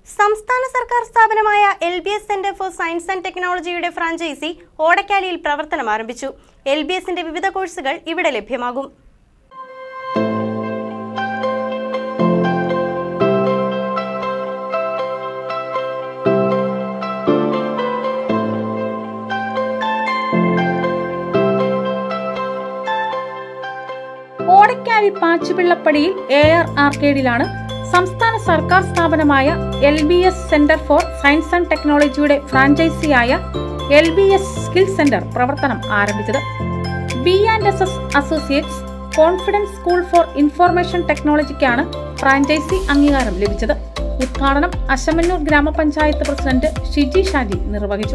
സംസ്ഥാന സർക്കാർ സ്ഥാപനമായ L B S centre for science and ടെക്നോളജിയുടെ ഫ്രാഞ്ചൈസി ഓടക്കാലിയിൽ പ്രവർത്തനം ആരംഭിച്ചു എൽ ബി എസിന്റെ വിവിധ കോഴ്സുകൾ ഇവിടെ ലഭ്യമാകും ഓടക്കാവി പാച്ചുപിള്ളപ്പടിയിൽ എ ആർ ആർക്കേഡിലാണ് സംസ്ഥാന സർക്കാർ സ്ഥാപനമായ L B S centre for science and ടെക്നോളജിയുടെ ഫ്രാഞ്ചൈസിയായ L B S skill centre പ്രവർത്തനം ആരംഭിച്ചത് B and S S associates confidence school for information ടെക്നോളജിക്കാണ് ഫ്രാഞ്ചൈസി അംഗീകാരം ലഭിച്ചത് ഉദ്ഘാടനം അശമന്നൂർ ഗ്രാമപഞ്ചായത്ത് പ്രസിഡന്റ് ഷിജി ഷാജി നിർവഹിച്ചു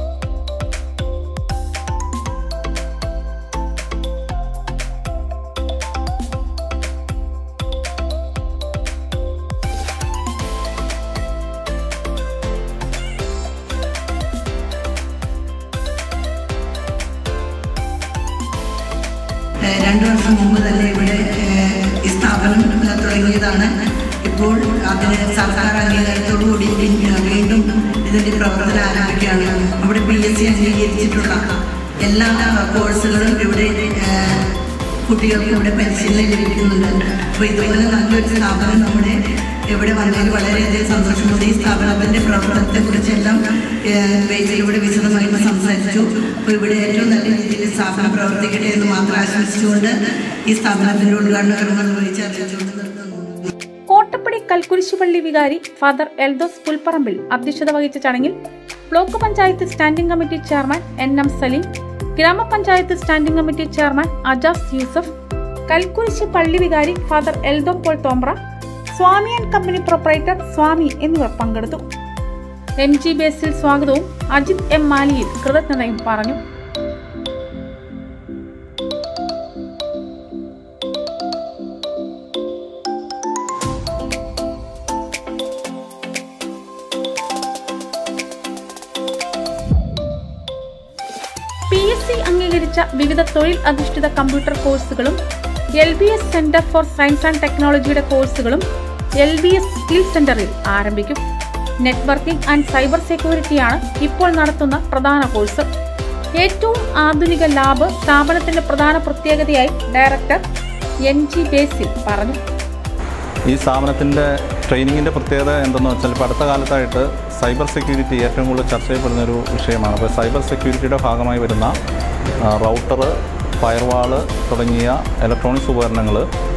ഏഹ് രണ്ടു വർഷം മുമ്പ് തന്നെ ഇവിടെ ഏഹ് ഈ സ്ഥാപനം ഏഹ് തുടങ്ങിയതാണ് ഇപ്പോൾ അതിന് സർക്കാർ അംഗീകാരത്തോടുകൂടി വീ- വീണ്ടും ഇതിന്റെ പ്രവർത്തനം ആരംഭിക്കുകയാണ് അവിടെ പി എസ് സി അംഗീകരിച്ചിട്ടുള്ള എല്ലാ കോഴ്സുകളും ഇവിടെ ഏഹ് കുട്ടികൾക്ക് ഇവിടെ പരിശീലനം ലഭിക്കുന്നുണ്ട് അപ്പോൾ ഇതുപോലെ നല്ലൊരു സ്ഥാപനം നമ്മുടെ ഇവിടെ വന്നതിൽ വളരെയധികം സന്തോഷമുണ്ട് ഈ സ്ഥാപനത്തിന്റെ പ്രവർത്തനത്തെ കുറിച്ചെല്ലാം ബേസിൽ ഇവിടെ വിശദമായിട്ട് സംസാരിച്ചു അപ്പോൾ ഇവിടെ ഏറ്റവും നല്ല രീതിയിൽ സ്ഥാപനം പ്രവർത്തിക്കട്ടെ എന്ന് മാത്രം ആശംസിച്ചുകൊണ്ട് ഈ സ്ഥാപനത്തിന്റെ ഉദ്ഘാടന കർമ്മം നിർവഹിച്ച് അറിയിച്ചുകൊണ്ട് നിർത്തുന്നു കോട്ടപ്പടി കൽക്കുരിശുപള്ളി വികാരി ഫാദർ എൽദോസ് പുൽപ്പറമ്പിൽ അധ്യക്ഷത വഹിച്ച ചടങ്ങിൽ block panchayat standing committee chairman N M Saleem ഗ്രാമപഞ്ചായത്ത് standing committee chairman Ajas Yusuf കൽക്കുരിശ് പള്ളി വികാരി father Eldho Paul Thombra Swamy and company proprietor Swamy എന്നിവർ പങ്കെടുത്തു എം ജി ബേസിൽ സ്വാഗതവും അജിത് എം മാലിയിൽ കൃതജ്ഞതയും പറഞ്ഞു പി എസ് സി അംഗീകരിച്ച വിവിധ തൊഴിൽ അധിഷ്ഠിത കമ്പ്യൂട്ടർ കോഴ്സുകളും L B S centre for science and ടെക്നോളജിയുടെ കോഴ്സുകളും എൽ ബി എസ് സ്കിൽ സെന്ററിൽ ആരംഭിക്കും നെറ്റ്വർക്കിംഗ് ആൻഡ് സൈബർ സെക്യൂരിറ്റിയാണ് ഇപ്പോൾ നടത്തുന്ന പ്രധാന കോഴ്സ് ഏറ്റവും ആധുനിക ലാബ് സ്ഥാപനത്തിന്റെ പ്രധാന പ്രത്യേകതയായി ഡയറക്ടർ എൻ ജി ബേസിൽ പറഞ്ഞു ഈ സ്ഥാപനത്തിൻ്റെ ട്രെയിനിങ്ങിൻ്റെ പ്രത്യേകത എന്തെന്ന് വെച്ചാൽ ഇപ്പോൾ അടുത്ത കാലത്തായിട്ട് സൈബർ സെക്യൂരിറ്റി ഏറ്റവും കൂടുതൽ ചർച്ച ചെയ്യപ്പെടുന്ന ഒരു വിഷയമാണ് അപ്പോൾ സൈബർ സെക്യൂരിറ്റിയുടെ ഭാഗമായി വരുന്ന റൗട്ടർ ഫയർവാള് തുടങ്ങിയ ഇലക്ട്രോണിക്സ് ഉപകരണങ്ങൾ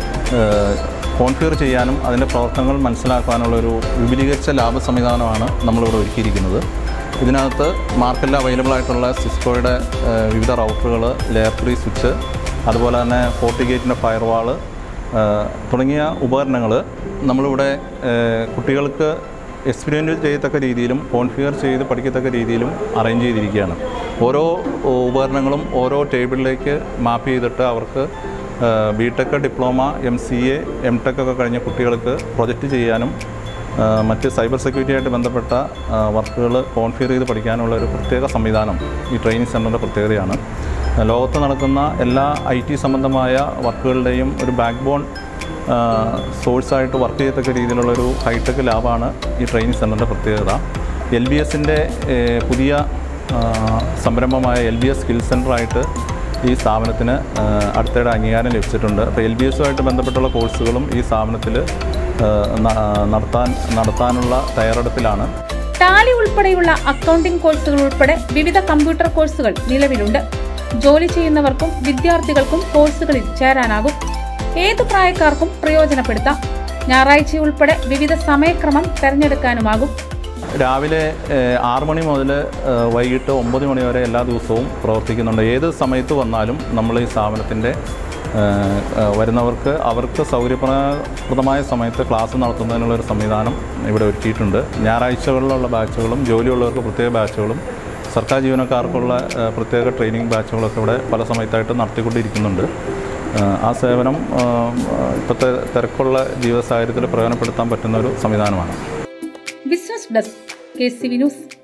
കോൺഫിഗർ ചെയ്യാനും അതിൻ്റെ പ്രവർത്തനങ്ങൾ മനസ്സിലാക്കാനുള്ള ഒരു വിപുലീകരിച്ച ലാബ് സംവിധാനമാണ് നമ്മളിവിടെ ഒരുക്കിയിരിക്കുന്നത് ഇതിനകത്ത് മാർക്കറ്റിൽ അവൈലബിൾ ആയിട്ടുള്ള സിസ്കോയുടെ ഏഹ്, വിവിധ റൗട്ടറുകൾ ലെയർ ത്രീ സ്വിച്ച് അതുപോലെ തന്നെ ഫോർട്ടി ഗേറ്റിൻ്റെ ഫയർവാള് ഏഹ് തുടങ്ങിയ ഉപകരണങ്ങൾ നമ്മളിവിടെ ഏഹ് കുട്ടികൾക്ക് എക്സ്പീരിയൻസ് ചെയ്യത്തക്ക രീതിയിലും കോൺഫിഗർ ചെയ്ത് പഠിക്കത്തക്ക രീതിയിലും അറേഞ്ച് ചെയ്തിരിക്കുകയാണ് ഓരോ ഉപകരണങ്ങളും ഓരോ ടേബിളിലേക്ക് മാപ്പ് ചെയ്തിട്ട് അവർക്ക് B tech diploma M C A M tech ഒക്കെ കഴിഞ്ഞ കുട്ടികൾക്ക് പ്രൊജക്റ്റ് ചെയ്യാനും ആ, മറ്റ് സൈബർ സെക്യൂരിറ്റിയായിട്ട് ബന്ധപ്പെട്ട വർക്കുകൾ കോൺഫിഗർ ചെയ്ത് പഠിക്കാനുള്ള ഒരു പ്രത്യേക സംവിധാനം ഈ ട്രെയിനിങ് സെൻറ്ററിൻ്റെ പ്രത്യേകതയാണ് ലോകത്ത് നടക്കുന്ന എല്ലാ ഐ ടി സംബന്ധമായ വർക്കുകളുടെയും ഒരു ബാക്ക് ബോൺ സോഴ്സായിട്ട് വർക്ക് ചെയ്യത്തക്ക രീതിയിലുള്ളൊരു ഹൈടെക് ലാബാണ് ഈ ട്രെയിനിങ് സെൻറ്ററിൻ്റെ പ്രത്യേകത എൽ ബി എസിൻ്റെ പുതിയ ആ, സംരംഭമായ എൽ ബി എസ് സ്കിൽ സെൻറ്ററായിട്ട് ഈ സ്ഥാപനത്തിന് ആ, അടുത്തിടെ അംഗീകാരം ലഭിച്ചിട്ടുണ്ട് അപ്പോൾ എൽ ബി എസുമായിട്ട് ബന്ധപ്പെട്ടുള്ള കോഴ്സുകളും ഈ സ്ഥാപനത്തിൽ ആ, ന- നടത്താൻ നടത്താനുള്ള തയ്യാറെടുപ്പിലാണ് ടാലി ഉൾപ്പെടെയുള്ള അക്കൗണ്ടിംഗ് കോഴ്സുകൾ ഉൾപ്പെടെ വിവിധ കമ്പ്യൂട്ടർ കോഴ്സുകൾ നിലവിലുണ്ട് ജോലി ചെയ്യുന്നവർക്കും വിദ്യാർത്ഥികൾക്കും കോഴ്സുകളിൽ ചേരാനാകും ഏതു പ്രായക്കാർക്കും പ്രയോജനപ്പെടുത്താം ഞായറാഴ്ച ഉൾപ്പെടെ വിവിധ സമയക്രമം തിരഞ്ഞെടുക്കാനുമാകും രാവിലെ ഏഹ്, ആറ് മണി മുതൽ ഏഹ്, വൈകിട്ട് ഒമ്പത് മണി വരെ എല്ലാ ദിവസവും പ്രവർത്തിക്കുന്നുണ്ട് ഏത് സമയത്ത് വന്നാലും നമ്മൾ ഈ സ്ഥാപനത്തിൻ്റെ ഏഹ്, ഏഹ്, വരുന്നവർക്ക് അവർക്ക് സൗകര്യപ്രദമായ സമയത്ത് ക്ലാസ് നടത്തുന്നതിനുള്ള ഒരു സംവിധാനം ഇവിടെ ഒരുക്കിയിട്ടുണ്ട് ഞായറാഴ്ചകളിലുള്ള ബാച്ചുകളും ജോലിയുള്ളവർക്ക് പ്രത്യേക ബാച്ചുകളും സർക്കാർ ജീവനക്കാർക്കുള്ള ഏഹ്, പ്രത്യേക ട്രെയിനിങ് ബാച്ചുകളൊക്കെ ഇവിടെ പല സമയത്തായിട്ട് നടത്തിക്കൊണ്ടിരിക്കുന്നുണ്ട് ഏഹ്, ആ സേവനം ഏഹ്, ഇപ്പോഴത്തെ തിരക്കുള്ള ജീവിത സാഹചര്യത്തിൽ പ്രയോജനപ്പെടുത്താൻ പറ്റുന്ന ഒരു സംവിധാനമാണ് business desk K C V news